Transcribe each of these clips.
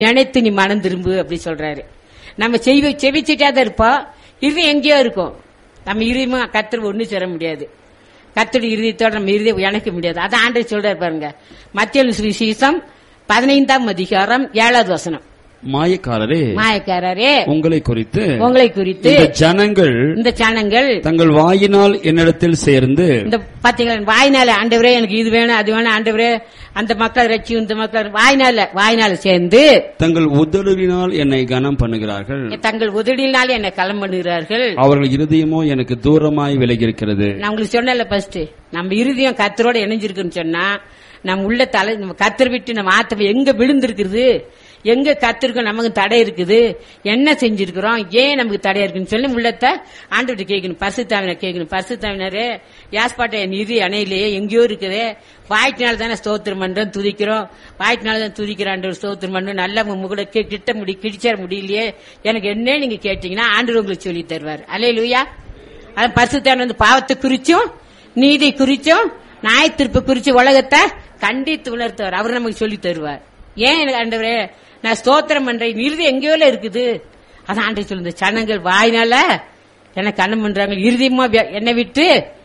நினைத்து நீ மனம் திரும்பு அப்படி சொல்றாரு நம்ம செய்வ செவிச்சிட்டா தான் இருப்போம் இது எங்கேயோ இருக்கும் நம்ம இருதயமா கத்தர் ஒண்ணு சேர முடியாது கத்தடி இருதயத்தோட நம்ம இருதயம் இணைக்க முடியாது அதான் ஆண்டை சொல்றாரு பாருங்க மத்திய சுவிசேஷம் பதினைந்தாம் அதிகாரம் ஏழாவது வசனம் மாயக்காரரே மாயக்காரரே உங்களை குறித்து உங்களை குறித்து இந்த ஜனங்கள் இந்த சனங்கள் தங்கள் வாயினால் என்னிடத்தில் சேர்ந்து இந்த பாத்தீங்களா வாய்னால ஆண்டவரே எனக்கு இது வேணும் அது வேணும் ஆண்டவரே அந்த மக்கள் ரட்சி இந்த மக்கள் வாய்னால வாய்னால சேர்ந்து தங்கள் உதடுகளினால் என்னை கனம் பண்ணுகிறார்கள் தங்கள் உதடியினாலே என்னை களம் பண்ணுகிறார்கள் அவர்கள் இருதயமோ எனக்கு தூரமாய் விலகியிருக்கிறது நான் உங்களுக்கு சொன்னல ஃபர்ஸ்ட் நம்ம இருதயம் கத்தரோட இணைஞ்சிருக்குன்னு சொன்னா நம்ம உள்ள தலை நம்ம கத்தர் விட்டு நம்ம ஆத்தம் எங்க விழுந்திருக்குது எங்க கத்திருக்கோம் நமக்கு தடை இருக்குது என்ன செஞ்சிருக்கிறோம் ஏன் நமக்கு தடை இருக்குன்னு சொல்லி உள்ளத்தை ஆண்டு கேட்கணும் பரிசுத்தாவினர் கேட்கணும் பரிசுத்தாவினரே யாஸ்பாட்டை என் இறுதி அணையிலேயே எங்கேயோ இருக்குதே வாய்ட்டினால தானே ஸ்தோத்திரம் பண்றோம் துதிக்கிறோம் வாய்ட்டினால தான் துதிக்கிறான் ஸ்தோத்திரம் பண்றோம் நல்லா கூட கிட்ட முடி கிடிச்சற முடியலையே எனக்கு என்ன நீங்க கேட்டீங்கன்னா ஆண்டு உங்களுக்கு சொல்லி தருவார் அலே லூயா அதான் பரிசுத்தாவினர் வந்து பாவத்தை குறிச்சும் நீதி குறிச்சும் நாய் திருப்பு குறிச்சு உலகத்தை கண்டித்து உணர்த்துவார் அவர் நமக்கு சொல்லி தருவார் ஏன் எனக்கு ஆண்டவரே நான் ஸ்தோத்திரம் பண்றேன் இறுதி எங்கேயோ இருக்குது அதான் ஆண்டை சொல்லுங்க சனங்கள் வாயினால எனக்கு கண்ணம் பண்றாங்க இறுதியமா வெ- என்னை விட்டு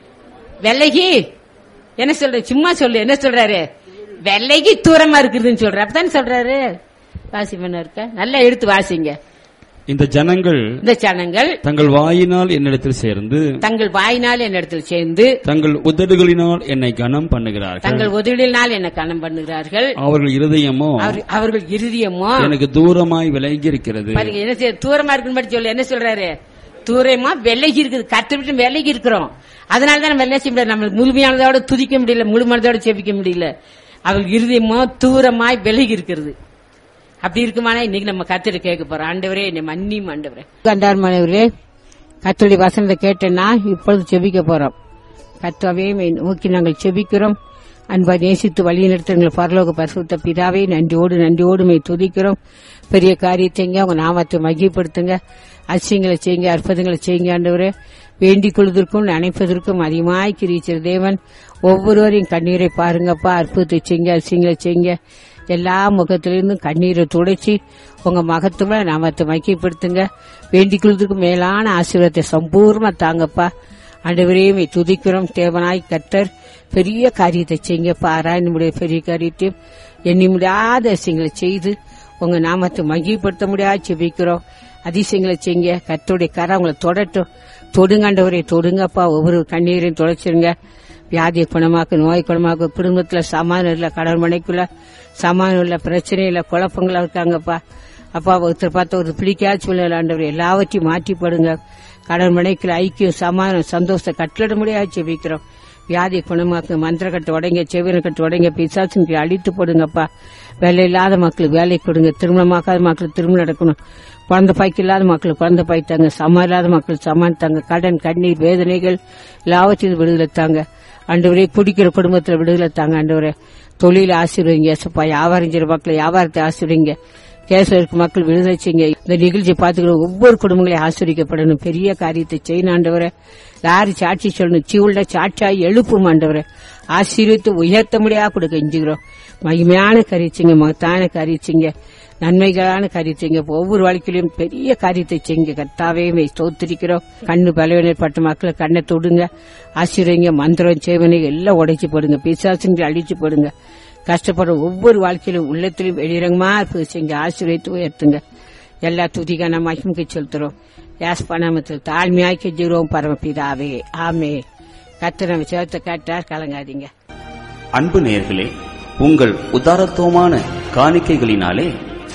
வெள்ளகி என்ன சொல்ற சும்மா சொல்லு என்ன சொல்றாரு வெள்ளகி தூரமா இருக்குதுன்னு சொல்ற அப்பதானே சொல்றாரு வாசி பண்ண இருக்க நல்லா எடுத்து வாசிங்க இந்த ஜனங்கள் இந்த சனங்கள் தங்கள் வாயினால் என்னிடத்தில் சேர்ந்து தங்கள் வாயினால் என்னிடத்தில் சேர்ந்து தங்கள் உதடுகளினால் என்னை கனம் பண்ணுகிறார்கள் தங்கள் உதவினால் என்ன கணம் பண்ணுகிறார்கள் அவர்கள் இருதயமோ அவர்- அவர்கள் இருதயமோ எனக்கு தூரமாய் விலகி இருக்கிறது பாருங்க என்ன செய்ய தூரமா இருக்குன்னு மட்டும் சொல்லு என்ன சொல்றாரு தூரமா விலகி இருக்குது கத்து விட்டு விலகி இருக்கிறோம் அதனால தான் நம்ம என்ன செய்ய முடியாது நம்ம முழுமையானதோட துதிக்க முடியல முழுமையானதோட செபிக்க முடியல அவள் இருதயமோ தூரமாய் விலகி இருக்கிறது அப்படி இருக்குமானா இன்னைக்கு நம்ம கத்திர கேட்க போறோம் ஆண்டவரே என்னை மன்னியும் ஆண்டவரே கண்டார் மாணவரே கத்தருடைய வசனத்தை கேட்டேன்னா இப்பொழுது செபிக்க போறோம் கத்தாவே நோக்கி நாங்கள் செபிக்கிறோம் அன்பா நேசித்து வழிநடத்துங்கள் பரலோக பரிசுத்த பிதாவே நன்றியோடு நன்றியோடு மை துதிக்கிறோம் பெரிய காரியத்தைங்க உங்க நாமத்தை மகிப்படுத்துங்க அசியங்களை செய்யுங்க அற்புதங்களை செய்யுங்க ஆண்டவரே வேண்டிக் கொள்வதற்கும் நினைப்பதற்கும் அதிகமாய் கிரிச்சிற தேவன் ஒவ்வொருவரையும் கண்ணீரை பாருங்கப்பா அற்புதத்தை செய்யுங்க அசியங்களை செய்யுங்க எல்லா முகத்திலிருந்தும் கண்ணீரை துடைச்சி உங்க மகத்துவ நாமத்தை மகிப்படுத்துங்க வேண்டிக் கொள்வதற்கு மேலான ஆசீர்வாதத்தை சம்பூர்ணமா தாங்கப்பா ஆண்டவரையும் துதிக்கிறோம் தேவனாய் கத்தர் பெரிய காரியத்தை செய்யுங்கப்பா ஆராயணுடைய பெரிய காரியத்தையும் எண்ணி முடியாத விஷயங்களை செய்து உங்க நாமத்தை மகிழ்படுத்த முடியாது செபிக்கிறோம் அதிசயங்களை செய்யுங்க கத்தருடைய கரை உங்களை தொடட்டும் தொடுங்காண்டவரை தொடுங்கப்பா ஒவ்வொரு கண்ணீரையும் தொலைச்சிருங்க வியாதியை குணமாக்கு நோய் குணமாக்கு குடும்பத்துல சமாதானம் இல்ல கடன் மனைக்குள்ள சமாதானம் இல்ல பிரச்சனை இல்ல குழப்பங்களா இருக்காங்கப்பா அப்பா ஒருத்தர் பார்த்து ஒரு பிடிக்காத சூழ்நிலை ஆண்டவர் எல்லாவற்றையும் மாற்றிப்படுங்க கடன் மனைக்குள்ள ஐக்கியம் சமாதானம் சந்தோஷத்தை கட்டளிட முடியாது ஜெபிக்கிறோம் வியாதி குணமாக்கு மந்திர கட்டு உடைங்க செவின கட்டு உடைங்க பிசாசுங்களை அழித்து போடுங்கப்பா வேலை இல்லாத மக்களுக்கு வேலை கொடுங்க திருமணமாக்காத மக்களுக்கு திருமணம் நடக்கணும் குழந்தை பாய்க்கு இல்லாத மக்களுக்கு குழந்தை பாய் தாங்க சமம் இல்லாத மக்களுக்கு சமான் தாங்க கடன் கண்ணீர் வேதனைகள் எல்லாவற்றையும் விடுதலை தாங்க ஆண்டவரே குடிக்கிற குடும்பத்துல விடுதலை தாங்க ஆண்டவரே தொழில் ஆசீர்வதிங்க ஏசப்பா வியாபாரம் செய்யற மக்களை வியாபாரத்தை ஆசீர்வதிங்க கேசல இருக்க மக்கள் விடுதலை செய்யுங்க இந்த நிகழ்ச்சியை பார்த்துக்கிற ஒவ்வொரு குடும்பங்களையும் ஆசிரியக்கப்படணும் பெரிய காரியத்தை செய்யணும் ஆண்டவரே யாரு சாட்சி சொல்லணும் சீவுள்ள சாட்சியாய் எழுப்பும் ஆண்டவரே ஆசீர்வித்து உயர்த்த முடியா கொடுக்க எஞ்சுகிறோம் மகிமையான கரிச்சிங்க மகத்தான கரிச்சிங்க நன்மைகளான காரியத்தைங்க ஒவ்வொரு வாழ்க்கையிலும் பெரிய காரியத்தை செய்யுங்க கர்த்தாவே மெய் ஸ்தோத்திரிக்கிறோம் கண்ணு பலவீனப்பட்ட மக்களை கண்ணை தொடுங்க ஆசீர்வதிங்க மந்திரம் சேவனை எல்லாம் உடைச்சு போடுங்க பிசாசுங்களை அழிச்சு போடுங்க கஷ்டப்படுற ஒவ்வொரு வாழ்க்கையிலும் உள்ளத்திலும் வெளிரங்கமா இருப்பது செய்யுங்க ஆசீர்வதித்து உயர்த்துங்க எல்லா துதிக்கான மகிமுக்கு செலுத்துறோம் யாஸ்பா நாமத்தில் தாழ்மையாய் கெஞ்சுகிறோம் பரமபிதாவே ஆமே கத்து நம்ம சேர்த்த கேட்டார் கலங்காதீங்க அன்பு நேயர்களே உங்கள் உதாரத்துவமான காணிக்கைகளினாலே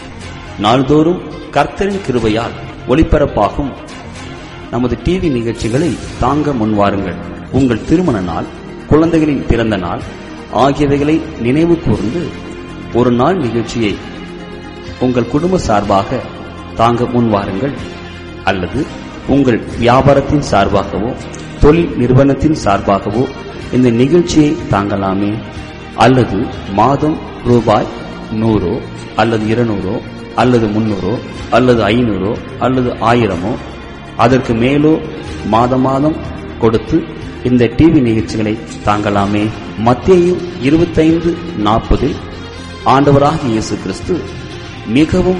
நாள்தோறும் கர்த்தரின் கிருபையால் ஒளிபரப்பாகும் நமது டிவி நிகழ்ச்சிகளை தாங்க முன்வாருங்கள் உங்கள் திருமண நாள் குழந்தைகளின் பிறந்த நாள் ஆகியவைகளை நினைவு கூர்ந்து ஒரு நாள் நிகழ்ச்சியை உங்கள் குடும்ப சார்பாக தாங்க முன்வாருங்கள் அல்லது உங்கள் வியாபாரத்தின் சார்பாகவோ தொழில் நிறுவனத்தின் சார்பாகவோ இந்த நிகழ்ச்சியை தாங்கலாமே அல்லது மாதம் ரூபாய் நூறோ அல்லது இருநூறோ அல்லது முன்னூறோ அல்லது ஐநூறோ அல்லது ஆயிரமோ அதற்கு மேலோ மாத மாதம் கொடுத்து இந்த டிவி நிகழ்ச்சிகளை தாங்கலாமே மத்தேயு இருபத்தைந்து நாற்பதில் ஆண்டவராகிய இயேசு கிறிஸ்து மிகவும்